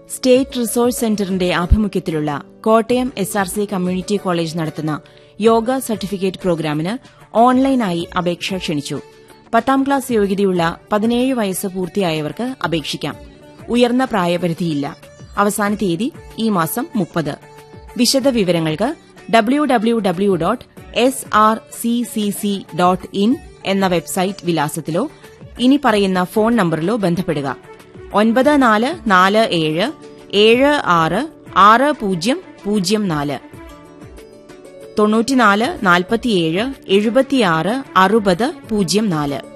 state resource സെന്ററിന്റെ ആഭിമുഖ്യത്തിലുള്ള Kottayam S R C community college നടത്തുന്ന യോഗ സർട്ടിഫിക്കറ്റ് പ്രോഗ്രാമിന് ഓൺലൈനായി അപേക്ഷ ക്ഷണിച്ചു പത്താം ക്ലാസ് യോഗ്യതയുള്ള പതിനേഴ് വയസ്സ് പൂർത്തിയായവർക്ക് അപേക്ഷിക്കാം ഉയർന്ന പ്രായപരിധിയില്ല അവസാന തീയതി ഈ മാസം മുപ്പത് വിശദ വിവരങ്ങൾക്ക് W W W dot S R C C C dot in എന്ന വെബ്സൈറ്റ് വിലാസത്തിലോ ഇനി പറയുന്ന ഫോൺ നമ്പറിലോ ബന്ധപ്പെടുക ഒൻപത് നാല് നാല് ഏഴ് ഏഴ് ആറ് ആറ് പൂജ്യം പൂജ്യം നാല് തൊണ്ണൂറ്റിനാല് നാൽപ്പത്തിയേഴ് എഴുപത്തിയാറ് അറുപത് പൂജ്യം നാല്